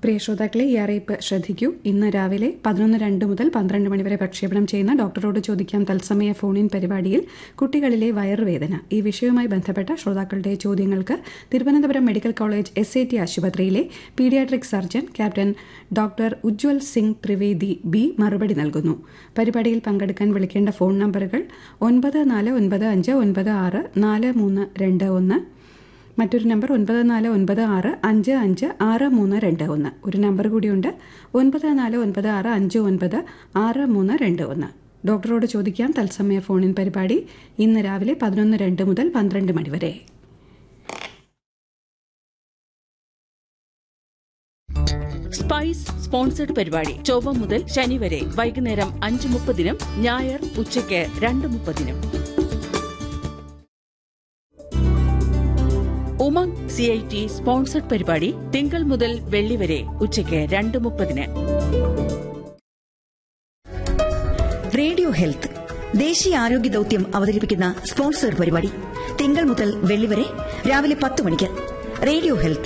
പ്രിയ ശ്രോതാക്കളെ ഈ അറിയിപ്പ് ശ്രദ്ധിക്കൂ ഇന്ന് രാവിലെ പതിനൊന്ന് രണ്ട് മുതൽ പന്ത്രണ്ട് മണിവരെ പ്രക്ഷേപണം ചെയ്യുന്ന ഡോക്ടറോട് ചോദിക്കാം തത്സമയ ഫോണിൻ പരിപാടിയിൽ കുട്ടികളിലെ വയറുവേദന ഈ വിഷയവുമായി ബന്ധപ്പെട്ട ശ്രോതാക്കളുടെ ചോദ്യങ്ങൾക്ക് Thiruvananthapuram medical college S I T ആശുപത്രിയിലെ paediatric surgeon captain doctor Ujwal Singh Trivedi B മറുപടി നൽകുന്നു പരിപാടിയിൽ പങ്കെടുക്കാൻ വിളിക്കേണ്ട ഫോൺ നമ്പറുകൾ ഒൻപത് നാല് ഒൻപത് അഞ്ച് ഒൻപത് ആറ് നാല് മൂന്ന് രണ്ട് ഒന്ന് മറ്റൊരു നമ്പർ ഒൻപത് നാല് ഒൻപത് ആറ് അഞ്ച് അഞ്ച് ആറ് മൂന്ന് രണ്ട് ഒന്ന് ഒരു നമ്പർ കൂടിയുണ്ട് ഒൻപത് നാല് ഒൻപത് ആറ് അഞ്ച് ഒൻപത് ആറ് മൂന്ന് രണ്ട് ഒന്ന് ഡോക്ടറോട് ചോദിക്കാം തത്സമയ ഫോണിൻ പരിപാടി ഇന്ന് രാവിലെ പതിനൊന്ന് രണ്ട് മുതൽ പന്ത്രണ്ട് മണി വരെ സ്പൈസ് സ്പോൺസർഡ് പരിപാടി ചൊവ്വ മുതൽ ശനി വരെ വൈകുന്നേരം അഞ്ച് മുപ്പതിനും ഞായർ ഉച്ചയ്ക്ക് രണ്ട് മുപ്പതിനും Umang C I T sponsored പരിപാടി തിങ്കൾ മുതൽ വെള്ളി വരെ ഉച്ചയ്ക്ക് രണ്ട് മുപ്പതിന് റേഡിയോ ഹെൽത്ത് ദേശീയ ആരോഗ്യ ദൌത്യം അവതരിപ്പിക്കുന്ന സ്പോൺസർ പരിപാടി തിങ്കൾ മുതൽ വെള്ളി വരെ രാവിലെ പത്ത് മണിക്ക് റേഡിയോ ഹെൽത്ത്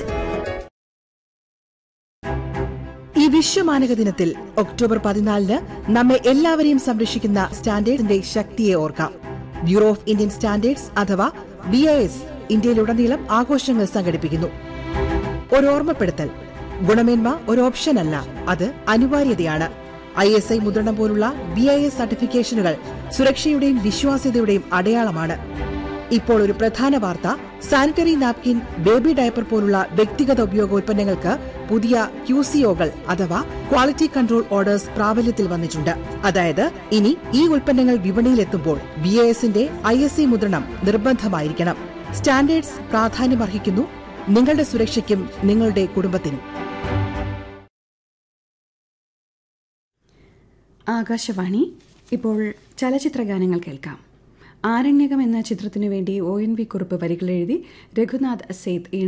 ഈ വിശ്വമാനക ദിനത്തിൽ ഒക്ടോബർ പതിനാലിന് നമ്മെ എല്ലാവരെയും സംരക്ഷിക്കുന്ന സ്റ്റാൻഡേർഡിന്റെ ശക്തിയെ ഓർക്കാം ബ്യൂറോ ഓഫ് ഇന്ത്യൻ സ്റ്റാൻഡേർഡ്സ് അഥവാ ബി ഐ എസ് ഇന്ത്യയിലുടനീളം ആഘോഷങ്ങൾ സംഘടിപ്പിക്കുന്നു ഒരു ഓർമ്മപ്പെടുത്തൽ ഗുണമേന്മ ഒരു ഓപ്ഷൻ അല്ല അത് അനിവാര്യതയാണ് ഐ എസ് ഐ മുദ്രണം പോലുള്ള ബി ഐ എസ് സർട്ടിഫിക്കേഷനുകൾ സുരക്ഷയുടെയും വിശ്വാസ്യതയുടെയും അടയാളമാണ് ഇപ്പോൾ ഒരു പ്രധാന വാർത്ത സാനിറ്ററി നാപ്കിൻ ബേബി ഡയപ്പർ പോലുള്ള വ്യക്തിഗത ഉപയോഗ ഉൽപ്പന്നങ്ങൾക്ക് പുതിയ ക്യൂസിഒകൾ അഥവാ ക്വാളിറ്റി കൺട്രോൾ ഓർഡേഴ്സ് പ്രാബല്യത്തിൽ വന്നിട്ടുണ്ട് അതായത് ഇനി ഈ ഉൽപ്പന്നങ്ങൾ വിപണിയിലെത്തുമ്പോൾ ബി എ എസിന്റെ ഐ എസ് ഐ മുദ്രണം നിർബന്ധമായിരിക്കണം സ്റ്റാൻഡേർഡ്സ് പ്രാധാന്യമർഹിക്കുന്നു നിങ്ങളുടെ സുരക്ഷയ്ക്കും നിങ്ങളുടെ കുടുംബത്തിനും ആകാശവാണി ഇപ്പോൾ ചലച്ചിത്ര ഗാനങ്ങൾ കേൾക്കാം ആരണ്യകം എന്ന ചിത്രത്തിനു വേണ്ടി ഒ എൻ വി കുറിപ്പ് വരികൾ എഴുതി രഘുനാഥ് സേത്